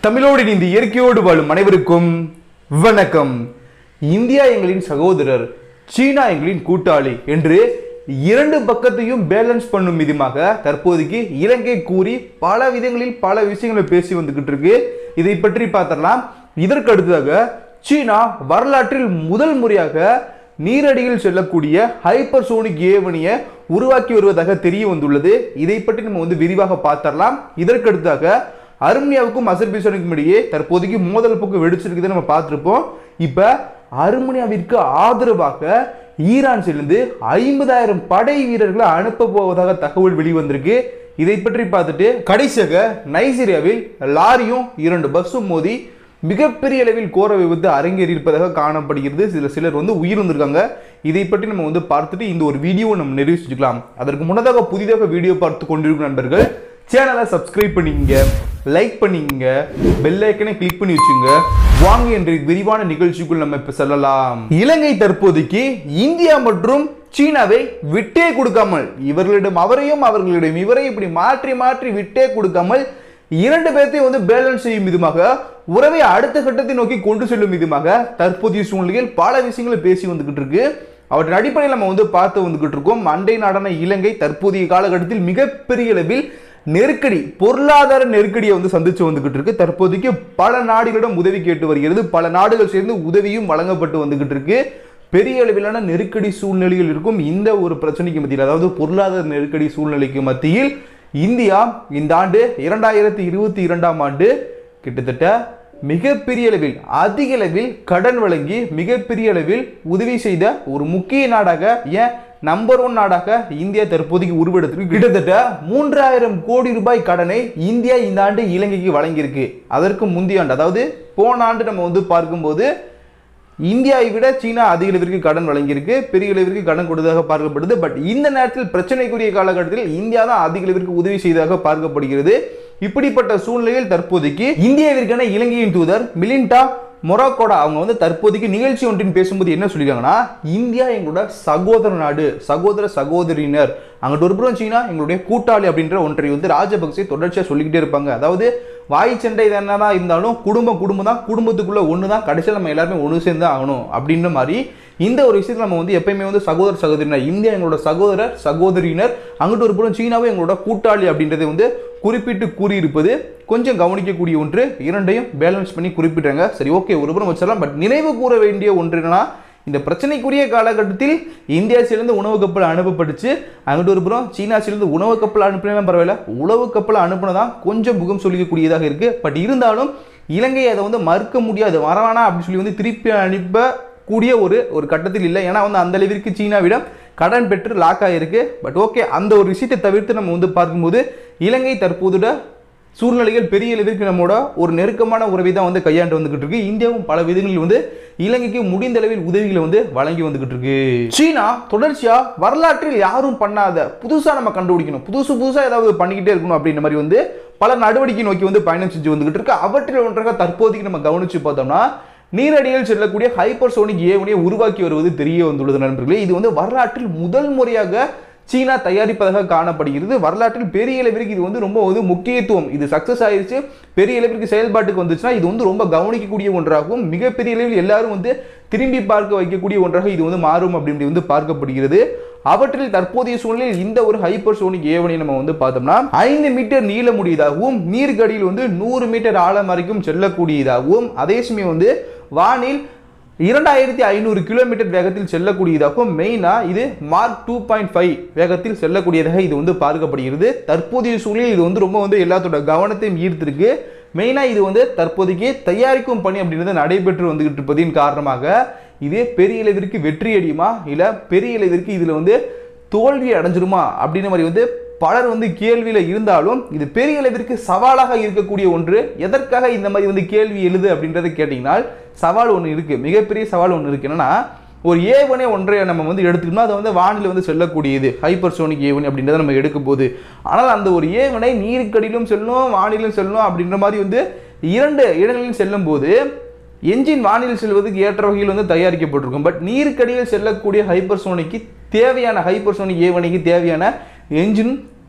தமிழோடு இணைந்து இயற்கையோடு வாழும் அனைவருக்கும் வணக்கம் இந்தியா எங்களின் சகோதரர் சீனா எங்களின் கூட்டாளி என்று இரண்டு பக்கத்தையும் பேலன்ஸ் பண்ணும் விதமாக தற்போதைக்கு இலங்கை கூறி பல விதங்களில் பல விஷயங்களை பேசி வந்துகிட்டு இருக்கு இதை பற்றி பார்த்தரலாம் இதற்கு அடுத்ததாக சீனா வரலாற்றில் முதல் முறையாக நீரடியில் செல்லக்கூடிய ஹைப்பர்சோனிக் ஏவனியை உருவாக்கி வருவதாக தெரிய வந்துள்ளது இதை பற்றி நம்ம வந்து விரிவாக பார்த்தரலாம் இதற்கு அடுத்ததாக அருமனியாவுக்கும் அசர்பைசானுக்கும் இடையே தற்போதைக்கு மோதல் போக்கு வெடிச்சிருக்குது நம்ம பார்த்துருப்போம் இப்போ அருமனியாவிற்கு ஆதரவாக ஈரான் சேர்ந்து ஐம்பதாயிரம் படை வீரர்களை அனுப்ப போவதாக தகவல் வெளிவந்திருக்கு இதை பற்றி பார்த்துட்டு கடைசியாக நைஜீரியாவில் லாரியும் இரண்டு பஸ்ஸும் மோதி மிகப்பெரிய அளவில் கோர விபத்து அரங்கேறி இருப்பதாக காணப்படுகிறது சில சிலர் வந்து உயிரிழந்திருக்காங்க இதை பற்றி நம்ம வந்து பார்த்துட்டு இந்த ஒரு வீடியோவை நம்ம நிறைவு செஞ்சுக்கலாம் அதற்கு முன்னதாக புதிதாக வீடியோ பார்த்து கொண்டிருக்கும் நண்பர்கள் சேனலை சப்ஸ்கிரைப் பண்ணிக்கங்க லைக் பண்ணிக்கங்க பெல் ஐக்கனை கிளிக் பண்ணி வச்சுங்க வாங்க என்ற விரிவான நிகழ்ச்சிக்குள் நம்ம இப்ப செல்லலாம் இலங்கை தற்போதைக்கு இந்தியா மற்றும் சீனாவை விட்டே கொடுக்காமல் இவர்களிடம் அவரையும் அவர்களிடம் இவரையும் இப்படி மாற்றி மாற்றி விட்டே கொடுக்காமல் இரண்டு பேர்த்தையும் வந்து பேலன்ஸ் செய்யும் விதமாக உறவை அடுத்த கட்டத்தை நோக்கி கொண்டு செல்லும் விதமாக தற்போதைய சூழ்நிலையில் பல விஷயங்களை பேசி வந்துகிட்டு இருக்கு அவற்றின் அடிப்படையில் நம்ம வந்து பார்த்து வந்துகிட்டு இருக்கோம் அண்டை நாடான இலங்கை தற்போதைய காலகட்டத்தில் மிகப்பெரிய அளவில் நெருக்கடி பொருளாதார நெருக்கடியை வந்து சந்திச்சு வந்துகிட்டு இருக்கு தற்போதைக்கு பல நாடுகளிடம் உதவி கேட்டு வருகிறது பல நாடுகள் சேர்ந்து உதவியும் வழங்கப்பட்டு வந்துகிட்டு இருக்கு பெரிய அளவிலான நெருக்கடி சூழ்நிலையில் இருக்கும் இந்த ஒரு பிரச்சனைக்கு மத்தியில் அதாவது பொருளாதார நெருக்கடி சூழ்நிலைக்கு மத்தியில் இந்தியா இந்த ஆண்டு இரண்டாயிரத்தி இருபத்தி இரண்டாம் ஆண்டு கிட்டத்தட்ட மிகப்பெரிய அளவில் அதிக அளவில் கடன் வழங்கி மிகப்பெரிய அளவில் உதவி செய்த ஒரு முக்கிய நாடாக ஏன் நம்பர் ஒன் நாடாக இந்தியா தற்போதைக்கு உருவெடுத்திருக்கு கிட்டத்தட்ட மூன்றாயிரம் கோடி ரூபாய் கடனை இந்தியா இந்த ஆண்டு இலங்கைக்கு வழங்கியிருக்கு அதற்கு முந்தைய ஆண்டு அதாவது போன ஆண்டு நம்ம வந்து பார்க்கும்போது இந்தியாவை விட சீனா அதிக அளவிற்கு கடன் வழங்கியிருக்கு பெரிய அளவிற்கு கடன் கொடுத்ததாக பார்க்கப்படுது பட் இந்த நேரத்தில் பிரச்சனைக்குரிய காலகட்டத்தில் இந்தியா தான் அதிக அளவிற்கு உதவி செய்ததாக பார்க்கப்படுகிறது இப்படிப்பட்ட சூழ்நிலையில் தற்போதைக்கு இந்தியாவிற்கான இலங்கையின் தூதர் மிலிண்டா மொராக்கோடா அவங்க வந்து தற்போதைக்கு நிகழ்ச்சி ஒன்றின் பேசும்போது என்ன சொல்லியிருக்காங்கன்னா இந்தியா எங்களோட சகோதர நாடு சகோதர சகோதரியினர் அங்கிட்டு ஒரு புறம் சீனா எங்களுடைய கூட்டாளி அப்படின்ற ஒன்றை வந்து ராஜபக்சே தொடர்ச்சியாக சொல்லிக்கிட்டே இருப்பாங்க அதாவது வாய் சண்டை இது என்னதான் இருந்தாலும் குடும்பம் குடும்பம் தான் குடும்பத்துக்குள்ள ஒன்று தான் கடைசியில் நம்ம எல்லாருமே ஒன்று சேர்ந்து ஆகணும் அப்படின்ற மாதிரி இந்த ஒரு விஷயத்தில் நம்ம வந்து எப்பயுமே வந்து சகோதர சகோதரினர் இந்தியா எங்களோட சகோதரர் சகோதரியினர் அங்கிட்டு ஒரு புறம் சீனாவும் எங்களோட கூட்டாளி அப்படின்றதை வந்து குறிப்பிட்டு கூறியிருப்பது கொஞ்சம் கவனிக்கக்கூடிய ஒன்று இரண்டையும் பேலன்ஸ் பண்ணி குறிப்பிட்டாங்க சரி ஓகே ஒரு புறம் வச்சிடலாம் பட் நினைவு கூற வேண்டிய ஒன்று என்னன்னா இந்த பிரச்சனைக்குரிய காலகட்டத்தில் இந்தியா சேர்ந்து உணவு கப்பல் அனுப்பப்பட்டுச்சு அங்கிட்டு ஒரு புறம் சீனா சேர்ந்து உணவு கப்பல் அனுப்பினாலும் பரவாயில்ல உணவு கப்பல் அனுப்புனதான் கொஞ்சம் முகம் சொல்லிக்கக்கூடியதாக இருக்கு பட் இருந்தாலும் இலங்கை அதை வந்து மறுக்க முடியாது வரவானா அப்படின்னு சொல்லி வந்து திருப்பி அனுப்ப கூடிய ஒரு ஒரு கட்டத்தில் இல்லை ஏன்னா வந்து அந்த அளவிற்கு சீனாவிடம் கடன் பெற்று லாக் ஆகிருக்கு பட் ஓகே அந்த ஒரு விஷயத்தை தவிர்த்து நம்ம வந்து பார்க்கும்போது இலங்கை தற்போதுட சூழ்நிலைகள் பெரிய அளவிற்கு நம்மோட ஒரு நெருக்கமான உறவை தான் வந்து கையாண்டு வந்துகிட்டு இருக்கு இந்தியாவும் பல விதங்களில் வந்து இலங்கைக்கு முடிந்த அளவில் உதவிகளை வந்து வழங்கி வந்துகிட்டு இருக்கு சீனா தொடர்ச்சியா வரலாற்றில் யாரும் பண்ணாத புதுசா நம்ம கண்டுபிடிக்கணும் புதுசு புதுசா ஏதாவது பண்ணிக்கிட்டே இருக்கணும் அப்படின்ற மாதிரி வந்து பல நடவடிக்கை நோக்கி வந்து பயணம் செஞ்சு வந்துகிட்டு இருக்கு அவற்றில் ஒன்றாக தற்போதைக்கு நம்ம கவனிச்சு பார்த்தோம்னா நீரடியில் செல்லக்கூடிய ஹைப்பர்சோனிக் ஏவனையை உருவாக்கி வருவது தெரிய வந்துள்ளது நண்பர்களே இது வந்து வரலாற்றில் முதல் முறையாக சீனா தயாரிப்பதாக காணப்படுகிறது வரலாற்றில் பெரிய அளவிற்கு இது வந்து ரொம்ப வந்து முக்கியத்துவம் இது சக்சஸ் ஆயிருச்சு பெரிய அளவிற்கு செயல்பாட்டுக்கு வந்துச்சுன்னா இது வந்து ரொம்ப கவனிக்கக்கூடிய ஒன்றாகவும் மிகப்பெரிய அளவில் எல்லாரும் வந்து திரும்பி பார்க்க வைக்கக்கூடிய ஒன்றாக இது வந்து மாறும் அப்படின்னு வந்து பார்க்கப்படுகிறது அவற்றில் தற்போதைய சூழ்நிலையில் இந்த ஒரு ஹைப்பர்சோனிக் ஏவனை நம்ம வந்து பார்த்தோம்னா ஐந்து மீட்டர் நீளமுடையதாகவும் நீர்க்கடியில் வந்து நூறு மீட்டர் ஆழம் வரைக்கும் செல்லக்கூடியதாகவும் அதே சமயம் வந்து வானில் இரண்டாயிரத்தி ஐநூறு கிலோமீட்டர் வேகத்தில் செல்லக்கூடியதாகவும் மெயினாக இது மார்க் டூ பாயிண்ட் ஃபைவ் வேகத்தில் செல்லக்கூடியதாக இது வந்து பார்க்கப்படுகிறது தற்போதைய சூழலில் இது வந்து ரொம்ப வந்து எல்லாத்தோட கவனத்தையும் ஈர்த்திருக்கு மெயினாக இது வந்து தற்போதைக்கு தயாரிக்கும் பணி அப்படின்றது நடைபெற்று வந்துகிட்டு இருப்பதின் காரணமாக இது பெரிய அளவிற்கு வெற்றி அடியுமா இல்லை பெரிய அளவிற்கு இதில் வந்து தோல்வி அடைஞ்சிருமா அப்படின்ற மாதிரி வந்து பலர் வந்து கேள்வியில் இருந்தாலும் இது பெரிய அளவிற்கு சவாலாக இருக்கக்கூடிய ஒன்று எதற்காக இந்த மாதிரி வந்து கேள்வி எழுது அப்படின்றத கேட்டிங்கன்னா சவால் ஒன்று இருக்குது மிகப்பெரிய சவால் ஒன்று இருக்குது என்னன்னா ஒரு ஏவனே ஒன்றை நம்ம வந்து எடுத்துக்கணும் அதை வந்து வானிலை வந்து செல்லக்கூடியது ஹைப்பர்சோனிக் ஏவன் அப்படின்றத நம்ம எடுக்கும் போது ஆனால் அந்த ஒரு ஏவனை நீருக்கடியிலும் செல்லணும் வானிலும் செல்லணும் அப்படின்ற மாதிரி வந்து இரண்டு இடங்களிலும் செல்லும் போது என்ஜின் வானில் செல்வதற்கு ஏற்ற வகையில் வந்து தயாரிக்கப்பட்டிருக்கும் பட் நீருக்கடியில் செல்லக்கூடிய ஹைப்பர்சோனிக்கு தேவையான ஹைப்பர்சோனிக் ஏவனைக்கு தேவையான என்ஜின்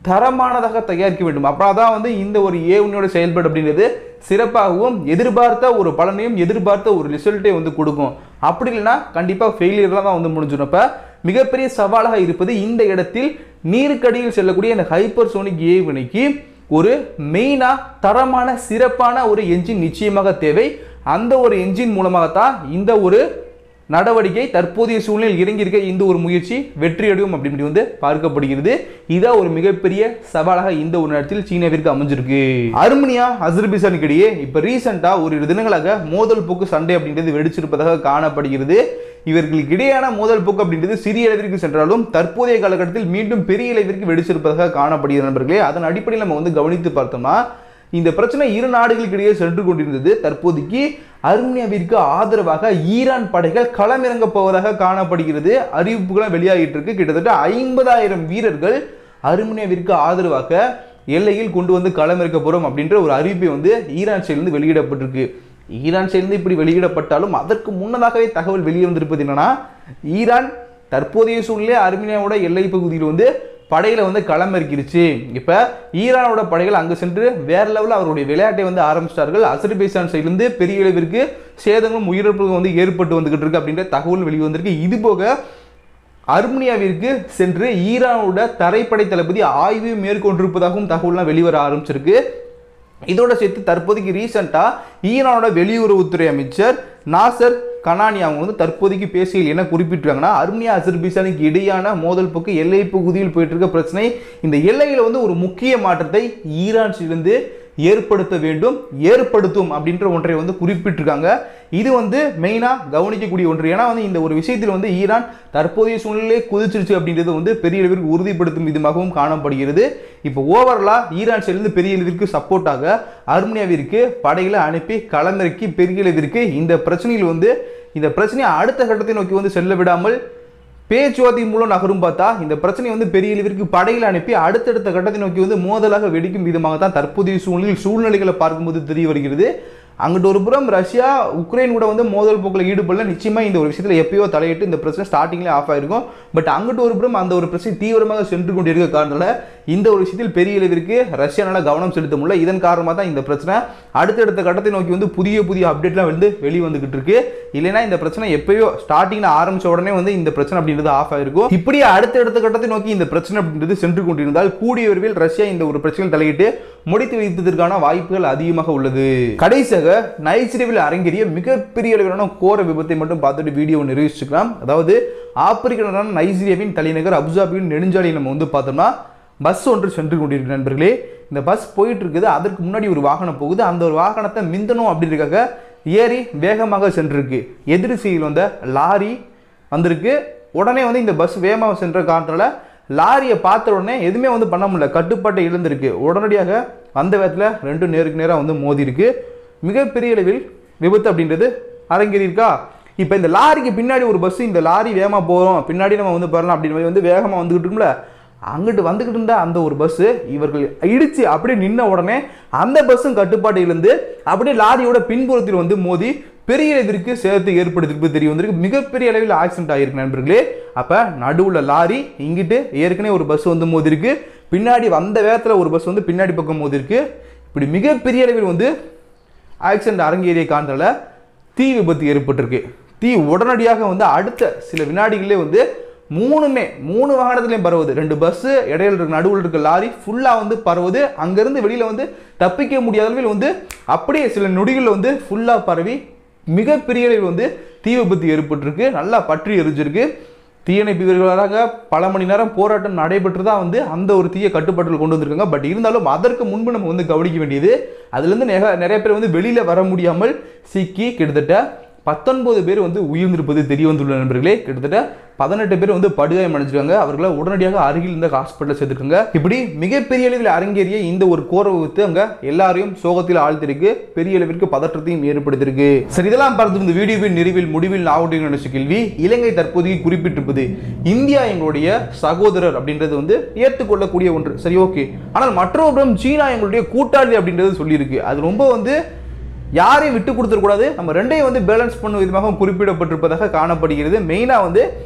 தரமானதாக தயாரிக்க வேண்டும் அப்புறம் தான் வந்து இந்த ஒரு ஏவுனியோட செயல்பாடு அப்படின்றது சிறப்பாகவும் எதிர்பார்த்த ஒரு பலனையும் எதிர்பார்த்த ஒரு ரிசல்ட்டையும் வந்து கொடுக்கும் அப்படி இல்லைன்னா கண்டிப்பாக ஃபெயிலியர்லாம் தான் வந்து முடிஞ்சிடும் அப்போ மிகப்பெரிய சவாலாக இருப்பது இந்த இடத்தில் நீருக்கடியில் செல்லக்கூடிய இந்த ஹைப்பர்சோனிக் ஏவுகணைக்கு ஒரு மெயினாக தரமான சிறப்பான ஒரு என்ஜின் நிச்சயமாக தேவை அந்த ஒரு என்ஜின் மூலமாகத்தான் இந்த ஒரு நடவடிக்கை தற்போதைய சூழ்நிலையில் இறங்கியிருக்க இந்த ஒரு முயற்சி வெற்றியடையும் அப்படின்னு வந்து பார்க்கப்படுகிறது இதான் ஒரு மிகப்பெரிய சவாலாக இந்த ஒரு நேரத்தில் சீனாவிற்கு அமைஞ்சிருக்கு அர்மனியா அசர்பிசானுக்கு இடையே இப்போ ரீசெண்டாக ஒரு இரு தினங்களாக மோதல் போக்கு சண்டை அப்படின்றது வெடிச்சிருப்பதாக காணப்படுகிறது இவர்களுக்கு இடையான மோதல் போக்கு அப்படின்றது சிறிய அளவிற்கு சென்றாலும் தற்போதைய காலகட்டத்தில் மீண்டும் பெரிய அளவிற்கு வெடிச்சிருப்பதாக காணப்படுகிறது நண்பர்களே அதன் அடிப்படையில் நம்ம வந்து கவனித்து பார்த்தோம்னா இந்த பிரச்சனை இரு நாடுகளுக்கு இடையே சென்று கொண்டிருந்தது தற்போதைக்கு அர்மேனியாவிற்கு ஆதரவாக ஈரான் படைகள் களமிறங்க போவதாக காணப்படுகிறது அறிவிப்புகளும் வெளியாகிட்டு இருக்கு கிட்டத்தட்ட ஐம்பதாயிரம் வீரர்கள் அர்மேனியாவிற்கு ஆதரவாக எல்லையில் கொண்டு வந்து களமிறக்க போறோம் அப்படின்ற ஒரு அறிவிப்பை வந்து ஈரான் சைடிலிருந்து வெளியிடப்பட்டிருக்கு ஈரான் சைடிலிருந்து இப்படி வெளியிடப்பட்டாலும் அதற்கு முன்னதாகவே தகவல் வெளியே வந்திருப்பது என்னன்னா ஈரான் தற்போதைய சூழ்நிலை அர்மேனியாவோட எல்லை பகுதியில் வந்து படையில வந்து களமிறக்கிருச்சு இப்போ ஈரானோட படைகள் அங்கே சென்று வேற லெவலில் அவருடைய விளையாட்டை வந்து ஆரம்பிச்சிட்டார்கள் அசர்பைசான் சைட்லேருந்து பெரிய அளவிற்கு சேதங்களும் உயிரிழப்புகளும் வந்து ஏற்பட்டு வந்துகிட்டு இருக்கு அப்படின்ற தகவல் வெளியே வந்திருக்கு இது போக அர்மேனியாவிற்கு சென்று ஈரானோட தரைப்படை தளபதி ஆய்வு மேற்கொண்டிருப்பதாகவும் தகவல்லாம் வெளிவர ஆரம்பிச்சிருக்கு இதோட சேர்த்து தற்போதைக்கு ரீசெண்டாக ஈரானோட வெளியுறவுத்துறை அமைச்சர் நாசர் கனானி அவங்க வந்து தற்போதைக்கு பேசியில் என்ன குறிப்பிட்டிருக்காங்கன்னா அர்மியா அசர்பைசானுக்கு இடையான மோதல் போக்கு எல்லை பகுதியில் போயிட்டு இருக்க பிரச்சனை இந்த எல்லையில் வந்து ஒரு முக்கிய மாற்றத்தை ஈரானிலிருந்து ஏற்படுத்த வேண்டும் ஏற்படுத்தும் அப்படின்ற ஒன்றை வந்து குறிப்பிட்டிருக்காங்க இது வந்து மெயினாக கவனிக்கக்கூடிய ஒன்று ஏன்னா வந்து இந்த ஒரு விஷயத்தில் வந்து ஈரான் தற்போதைய சூழ்நிலையை குதிச்சிருச்சு அப்படின்றது வந்து பெரிய அளவிற்கு உறுதிப்படுத்தும் விதமாகவும் காணப்படுகிறது இப்போ ஓவரலாக ஈரான் சைடிலிருந்து பெரிய அளவிற்கு சப்போர்ட்டாக அர்மேனியாவிற்கு படைகளை அனுப்பி களமிறக்கி பெரிய அளவிற்கு இந்த பிரச்சனையில் வந்து இந்த பிரச்சனையை அடுத்த கட்டத்தை நோக்கி வந்து செல்ல விடாமல் பேச்சுவார்த்தை மூலம் நகரும் பார்த்தா இந்த பிரச்சனை வந்து பெரிய அளவிற்கு படையில் அனுப்பி அடுத்தடுத்த கட்டத்தை நோக்கி வந்து மோதலாக வெடிக்கும் விதமாக தான் தற்போதைய சூழ்நிலையில் சூழ்நிலைகளை பார்க்கும்போது தெரிய வருகிறது அங்கிட்டு ஒரு புறம் ரஷ்யா உக்ரைன் கூட வந்து மோதல் போக்கில் ஈடுபடல நிச்சயமா இந்த ஒரு விஷயத்தில் எப்பயோ தலையிட்டு இந்த பிரச்சனை ஸ்டார்டிங்லேயே ஆஃப் ஆயிருக்கும் பட் அங்கிட்டு ஒரு புறம் அந்த ஒரு பிரச்சனை தீவிரமாக சென்று கொண்டிருக்க காரணத்தால இந்த ஒரு விஷயத்தில் பெரிய அளவிற்கு ரஷ்யானால கவனம் செலுத்த முடியல இதன் காரணமாக தான் இந்த பிரச்சனை அடுத்தடுத்த கட்டத்தை நோக்கி வந்து புதிய புதிய அப்டேட்லாம் வந்து வெளி வந்துகிட்டு இருக்கு இல்லைன்னா இந்த பிரச்சனை எப்பயோ ஸ்டார்டிங்ல ஆரம்பிச்ச உடனே வந்து இந்த பிரச்சனை அப்படின்றது ஆஃப் ஆயிருக்கும் இப்படி அடுத்தடுத்த கட்டத்தை நோக்கி இந்த பிரச்சனை அப்படின்றது சென்று கொண்டிருந்தால் கூடிய விரைவில் ரஷ்யா இந்த ஒரு பிரச்சனையில் தலையிட்டு முடித்து வைப்பதற்கான வாய்ப்புகள் அதிகமாக உள்ளது கடைசியாக நைஜீரியாவில் அரங்கேறிய மிகப்பெரிய அளவிலான கோர விபத்தை மட்டும் பார்த்துட்டு வீடியோ நிறைவேற்றிக்கலாம் அதாவது ஆப்பிரிக்க நாடான நைஜீரியாவின் தலைநகர் அபுஜாபியின் நெடுஞ்சாலையை நம்ம வந்து பார்த்தோம்னா பஸ் ஒன்று சென்று கொண்டிருக்கு நண்பர்களே இந்த பஸ் போயிட்டு இருக்குது அதற்கு முன்னாடி ஒரு வாகனம் போகுது அந்த ஒரு வாகனத்தை மிந்தணும் அப்படின்றதுக்காக ஏறி வேகமாக சென்றிருக்கு எதிர் சைடில் வந்த லாரி வந்திருக்கு உடனே வந்து இந்த பஸ் வேகமாக சென்ற காரணத்தால் லாரியை பார்த்த உடனே எதுவுமே வந்து பண்ண முடியல கட்டுப்பாட்டை இழந்திருக்கு உடனடியாக அந்த வேகத்தில் ரெண்டும் நேருக்கு நேராக வந்து மோதி இருக்கு மிகப்பெரிய அளவில் விபத்து அப்படின்றது அரங்கேறியிருக்கா இப்போ இந்த லாரிக்கு பின்னாடி ஒரு பஸ் இந்த லாரி வேகமாக போகிறோம் பின்னாடி நம்ம வந்து போகலாம் அப்படின்னு மாதிரி வந்து வேகமாக வந்துகிட்டு இருக்கும்ல அங்கிட்டு வந்துகிட்டு இருந்த அந்த ஒரு பஸ்ஸு இவர்கள் இடிச்சு அப்படியே நின்ன உடனே அந்த பஸ்ஸும் கட்டுப்பாடு இழந்து அப்படியே லாரியோட பின்புறத்தில் வந்து மோதி பெரிய அளவிற்கு சேதத்தை ஏற்படுத்திருக்கு தெரிய வந்திருக்கு மிகப்பெரிய அளவில் ஆக்சிடென்ட் ஆகிருக்கு நண்பர்களே அப்போ நடுவில் லாரி இங்கிட்டு ஏற்கனவே ஒரு பஸ் வந்து மோதிருக்கு பின்னாடி வந்த வேகத்தில் ஒரு பஸ் வந்து பின்னாடி பக்கம் மோதிருக்கு இப்படி மிகப்பெரிய அளவில் வந்து ஆக்சிடென்ட் அரங்கேறிய காரணத்தால் தீ விபத்து ஏற்பட்டிருக்கு தீ உடனடியாக வந்து அடுத்த சில வினாடிகளே வந்து மூணுமே மூணு வாகனத்துலையும் பரவுது ரெண்டு பஸ்ஸு இடையில இருக்க நடுவில் இருக்க லாரி ஃபுல்லாக வந்து பரவுது அங்கேருந்து வெளியில் வந்து தப்பிக்க முடியாத அளவில் வந்து அப்படியே சில நொடிகளில் வந்து ஃபுல்லாக பரவி மிகப்பெரிய அளவில் வந்து தீ விபத்து ஏற்பட்டிருக்கு நல்லா பற்றி எரிஞ்சிருக்கு தீயணைப்பு வீரர்களாக பல மணி நேரம் போராட்டம் நடைபெற்று தான் வந்து அந்த ஒரு தீய கட்டுப்பாட்டில் கொண்டு வந்திருக்காங்க பட் இருந்தாலும் அதற்கு முன்பு நம்ம வந்து கவனிக்க வேண்டியது அதுலேருந்து நிறைய நிறைய பேர் வந்து வெளியில் வர முடியாமல் சிக்கி கிட்டத்தட்ட பத்தொன்பது பேர் வந்து உயிர்ந்திருப்பது தெரிய வந்துள்ள நண்பர்களே கிட்டத்தட்ட பதினெட்டு பேர் வந்து படுகாயம் அடைஞ்சிருக்காங்க அவர்களை உடனடியாக அருகில் இருந்த ஹாஸ்பிட்டலில் சேர்த்துருக்காங்க இப்படி மிகப்பெரிய அளவில் அரங்கேறிய இந்த ஒரு கோர விபத்து அங்க எல்லாரையும் சோகத்தில் ஆழ்த்திருக்கு பெரிய அளவிற்கு பதற்றத்தையும் ஏற்படுத்தியிருக்கு சரி இதெல்லாம் பார்த்து இந்த வீடியோவின் நிறைவில் முடிவில் நான் நினைச்ச கேள்வி இலங்கை தற்போதைக்கு குறிப்பிட்டிருப்பது இந்தியா எங்களுடைய சகோதரர் அப்படின்றது வந்து ஏற்றுக்கொள்ளக்கூடிய ஒன்று சரி ஓகே ஆனால் மற்றொரு சீனா எங்களுடைய கூட்டாளி அப்படின்றது சொல்லியிருக்கு அது ரொம்ப வந்து யாரையும் விட்டு கொடுத்துடக்கூடாது நம்ம ரெண்டையும் வந்து பேலன்ஸ் பண்ணும் விதமாக குறிப்பிடப்பட்டிருப்பதாக காணப்படுகிறது மெயினாக வந்து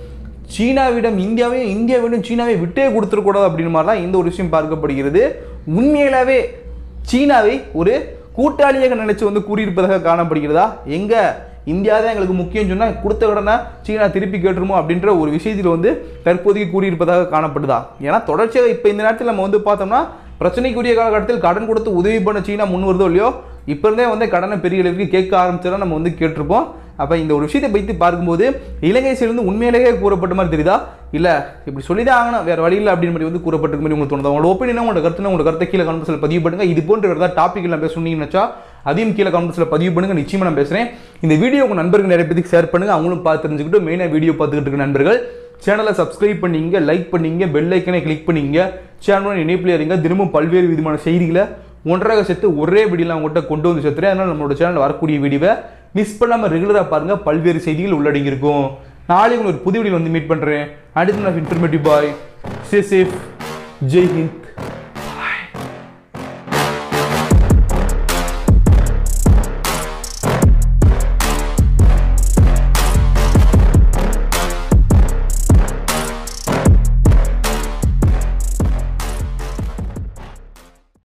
சீனாவிடம் இந்தியாவையும் இந்தியாவிடம் சீனாவை விட்டே கொடுத்துடக்கூடாது அப்படின்னு மாதிரிலாம் இந்த ஒரு விஷயம் பார்க்கப்படுகிறது உண்மையிலாவே சீனாவை ஒரு கூட்டாளியாக நினைச்சு வந்து கூறியிருப்பதாக காணப்படுகிறதா எங்க இந்தியா தான் எங்களுக்கு முக்கியம் சொன்னால் கொடுத்த கடனை சீனா திருப்பி கேட்டுருமோ அப்படின்ற ஒரு விஷயத்தில் வந்து தற்போதைக்கு கூறியிருப்பதாக காணப்படுதா ஏன்னா தொடர்ச்சியாக இப்போ இந்த நேரத்தில் நம்ம வந்து பார்த்தோம்னா பிரச்சனைக்குரிய காலகட்டத்தில் கடன் கொடுத்து உதவி பண்ண சீனா முன் வருதோ இல்லையோ இப்போ இருந்தே வந்து கடனை பெரிய அளவுக்கு கேட்க ஆரம்பிச்சா நம்ம வந்து கேட்டிருப்போம் அப்போ இந்த ஒரு விஷயத்தை வைத்து பார்க்கும்போது இலங்கை சேர்ந்து உண்மையிலேயே கூறப்பட்ட மாதிரி தெரியுதா இல்லை இப்படி சொல்லி தான் ஆகணும் வேறு வழி இல்லை அப்படின்னு மாதிரி வந்து கூறப்பட்டிருக்க மாதிரி உங்களுக்கு தோணுதா உங்களோட ஒப்பீனியன் உங்களோட கருத்து உங்களோட கருத்தை கீழே கமெண்ட்ஸில் பதிவு பண்ணுங்க இது போன்ற வேறு ஏதாவது டாபிக் எல்லாம் பேச சொன்னீங்கன்னு அதையும் கீழே கமெண்ட்ஸில் பதிவு பண்ணுங்க நிச்சயமாக நான் பேசுகிறேன் இந்த வீடியோ உங்கள் நண்பர்கள் நிறைய பேருக்கு ஷேர் பண்ணுங்க அவங்களும் பார்த்து தெரிஞ்சுக்கிட்டு மெயினாக வீடியோ பார்த்துக்கிட்டு இருக்க நண்பர்கள் சேனலை சப்ஸ்கிரைப் பண்ணீங்க லைக் பண்ணீங்க பெல் ஐக்கனை கிளிக் பண்ணீங்க சேனலோட இணைப்பில் இருங்க தினமும் பல்வேறு விதமான செய்திகளை ஒன்றாக சேர்த்து ஒரே வீடியோவில் அவங்ககிட்ட கொண்டு வந்து சேர்த்துறேன் அதனால் நம்மளோட சேனல் வரக்கூடிய வீடியோவை மிஸ் பண்ணாமல் ரெகுலராக பாருங்கள் பல்வேறு செய்திகள் உள்ளடங்கி இருக்கும் நாளை உங்களுக்கு ஒரு புது வீடியோ வந்து மீட் பண்ணுறேன் அடுத்து நான் informative bye say safe Jai Hind